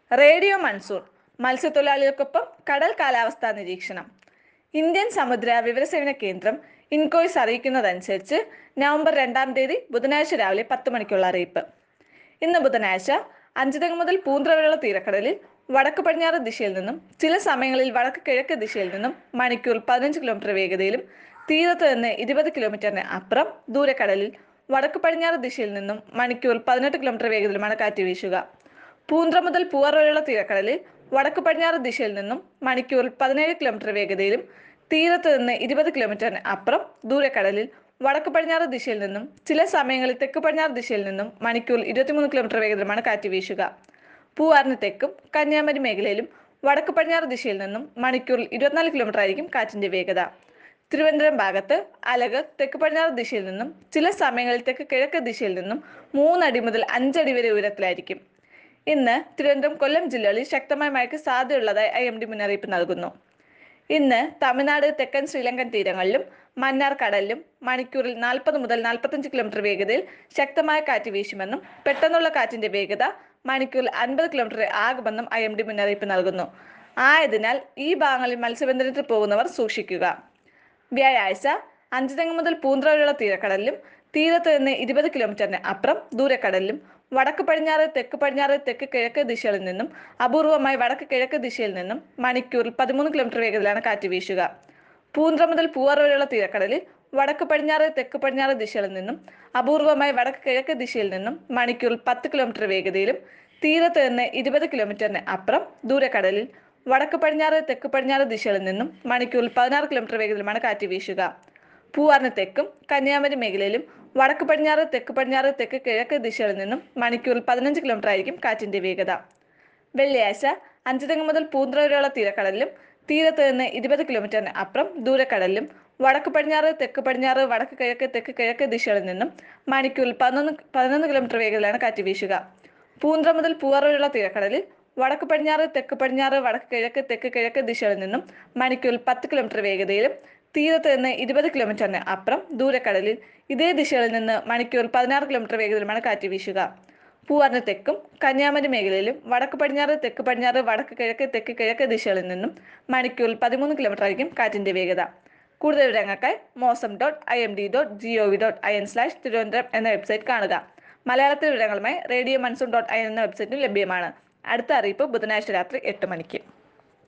radio monsoon മത്സ്യത്തൊഴിലാളികൾക്കൊപ്പം കടൽ കാലാവസ്ഥാ നിരീക്ഷണം ഇന്ത്യൻ സമുദ്ര വിവരസേവന കേന്ദ്രം ഇൻകോയ്സ് അറിയിക്കുന്നതനുസരിച്ച് നവംബർ രണ്ടാം തീയതി ബുധനാഴ്ച രാവിലെ പത്ത് മണിക്കുള്ള അറിയിപ്പ് ഇന്ന് ബുധനാഴ്ച അഞ്ചുതെങ്ങ് മുതൽ പൂന്ത്ര വരെയുള്ള തീരക്കടലിൽ വടക്ക് പടിഞ്ഞാറ് ദിശയിൽ നിന്നും ചില സമയങ്ങളിൽ വടക്ക് കിഴക്ക് ദിശയിൽ നിന്നും മണിക്കൂർ പതിനഞ്ച് കിലോമീറ്റർ വേഗതയിലും തീരത്ത് നിന്ന് ഇരുപത് കിലോമീറ്ററിന് അപ്പുറം ദൂരക്കടലിൽ വടക്ക് പടിഞ്ഞാറ് ദിശയിൽ നിന്നും മണിക്കൂർ പതിനെട്ട് കിലോമീറ്റർ വേഗതയിലുമാണ് കാറ്റ് വീശുക പൂന്ത്ര മുതൽ പൂവാർ വരെയുള്ള തീരക്കടലിൽ വടക്ക് പടിഞ്ഞാറ് ദിശയിൽ നിന്നും മണിക്കൂറിൽ പതിനേഴ് കിലോമീറ്റർ വേഗതയിലും തീരത്ത് നിന്ന് ഇരുപത് കിലോമീറ്ററിന് അപ്പുറം ദൂരക്കടലിൽ വടക്ക് പടിഞ്ഞാറ് ദിശയിൽ നിന്നും ചില സമയങ്ങളിൽ തെക്ക് പടിഞ്ഞാറ് ദിശയിൽ നിന്നും മണിക്കൂറിൽ ഇരുപത്തിമൂന്ന് കിലോമീറ്റർ വേഗതയിലുമാണ് കാറ്റ് വീശുക പൂവാറിന് തെക്കും കന്യാകുമാരി മേഖലയിലും വടക്ക് പടിഞ്ഞാറ് ദിശയിൽ നിന്നും മണിക്കൂറിൽ ഇരുപത്തിനാല് കിലോമീറ്റർ ആയിരിക്കും കാറ്റിന്റെ വേഗത തിരുവനന്തപുരം ഭാഗത്ത് അലക് തെക്ക് പടിഞ്ഞാറ് ദിശയിൽ നിന്നും ചില സമയങ്ങളിൽ തെക്ക് കിഴക്ക് ദിശയിൽ നിന്നും മൂന്നടി മുതൽ അഞ്ചടി വരെ ഉയരത്തിലായിരിക്കും ഇന്ന് തിരുവനന്തപുരം കൊല്ലം ജില്ലകളിൽ ശക്തമായ മഴയ്ക്ക് സാധ്യതയുള്ളതായി ഐ എം ഡി മുന്നറിയിപ്പ് നൽകുന്നു ഇന്ന് തമിഴ്നാട് തെക്കൻ ശ്രീലങ്കൻ തീരങ്ങളിലും മന്നാർ കടലിലും മണിക്കൂറിൽ നാൽപ്പത് മുതൽ നാൽപ്പത്തഞ്ച് കിലോമീറ്റർ വേഗതയിൽ ശക്തമായ കാറ്റ് വീശുമെന്നും പെട്ടെന്നുള്ള കാറ്റിന്റെ വേഗത മണിക്കൂറിൽ അൻപത് കിലോമീറ്റർ ആകുമെന്നും ഐ എം ഡി മുന്നറിയിപ്പ് നൽകുന്നു ആയതിനാൽ ഈ ഭാഗങ്ങളിൽ മത്സ്യബന്ധനത്തിൽ പോകുന്നവർ സൂക്ഷിക്കുക വ്യാഴാഴ്ച അഞ്ചുതെങ്ങ് മുതൽ പൂന്ത്ര വരെയുള്ള തീരക്കടലിലും തീരത്ത് നിന്ന് ഇരുപത് കിലോമീറ്ററിന് അപ്പുറം ദൂരക്കടലിലും വടക്ക് പടിഞ്ഞാറ് തെക്ക് പടിഞ്ഞാറ് തെക്ക് കിഴക്ക് ദിശകളിൽ നിന്നും അപൂർവമായി വടക്ക് കിഴക്ക് ദിശയിൽ നിന്നും മണിക്കൂറിൽ പതിമൂന്ന് കിലോമീറ്റർ വേഗതയിലാണ് കാറ്റ് വീശുക പൂന്ത്ര മുതൽ പൂവാർ വരെയുള്ള തീരക്കടലിൽ വടക്ക് പടിഞ്ഞാറ് തെക്ക് പടിഞ്ഞാറ് ദിശകളിൽ നിന്നും അപൂർവമായി വടക്ക് കിഴക്ക് ദിശയിൽ നിന്നും മണിക്കൂറിൽ പത്ത് കിലോമീറ്റർ വേഗതയിലും തീരത്ത് നിന്ന് ഇരുപത് കിലോമീറ്ററിന് അപ്പുറം ദൂരക്കടലിൽ വടക്ക് പടിഞ്ഞാറ് തെക്ക് പടിഞ്ഞാറ് ദിശകളിൽ നിന്നും മണിക്കൂറിൽ പതിനാറ് കിലോമീറ്റർ വേഗതയിലുമാണ് കാറ്റ് വീശുക പൂവാറിന് തെക്കും കന്യാകുമാരി മേഖലയിലും വടക്ക് പടിഞ്ഞാറ് തെക്ക് പടിഞ്ഞാറ് തെക്ക് കിഴക്ക് ദിശകളിൽ നിന്നും മണിക്കൂറിൽ പതിനഞ്ച് കിലോമീറ്റർ ആയിരിക്കും കാറ്റിന്റെ വേഗത വെള്ളിയാഴ്ച അഞ്ചുതെങ്ങ് മുതൽ പൂന്ത്ര വരെയുള്ള തീരക്കടലിലും തീരത്ത് നിന്ന് ഇരുപത് കിലോമീറ്ററിന് അപ്പുറം ദൂരക്കടലിലും വടക്ക് പടിഞ്ഞാറ് തെക്ക് പടിഞ്ഞാറ് വടക്ക് കിഴക്ക് തെക്ക് കിഴക്ക് ദിശകളിൽ നിന്നും മണിക്കൂറിൽ പതിനൊന്ന് പതിനൊന്ന് കിലോമീറ്റർ വേഗതയിലാണ് കാറ്റ് വീശുക പൂന്ത്ര മുതൽ പൂവാർ വരെയുള്ള തീരക്കടലിൽ വടക്ക് പടിഞ്ഞാറ് തെക്ക് പടിഞ്ഞാറ് വടക്ക് കിഴക്ക് തെക്ക് കിഴക്ക് ദിശകളിൽ നിന്നും മണിക്കൂറിൽ പത്ത് കിലോമീറ്റർ വേഗതയിലും തീരത്ത് നിന്ന് ഇരുപത് കിലോമീറ്ററിന് അപ്പുറം ദൂരക്കടലിൽ ഇതേ ദിശകളിൽ നിന്ന് മണിക്കൂറിൽ പതിനാറ് കിലോമീറ്റർ വേഗതയിലുമാണ് കാറ്റ് വീശുക പൂവാറിന് തെക്കും കന്യാകുമാരി മേഖലയിലും വടക്ക് പടിഞ്ഞാറ് തെക്ക് പടിഞ്ഞാറ് വടക്ക് കിഴക്ക് തെക്ക് കിഴക്ക് ദിശകളിൽ നിന്നും മണിക്കൂറിൽ പതിമൂന്ന് കിലോമീറ്റർ ആയിരിക്കും കാറ്റിന്റെ വേഗത കൂടുതൽ വിവരങ്ങൾക്കായി mausam dot I M D dot G O V dot I N slash Thiruvananthapuram എന്ന വെബ്സൈറ്റ് കാണുക മലയാളത്തിൽ വിവരങ്ങളുമായി radio monsoon dot I N എന്ന വെബ്സൈറ്റും ലഭ്യമാണ് അടുത്ത അറിയിപ്പ് ബുധനാഴ്ച രാത്രി എട്ട് മണിക്ക്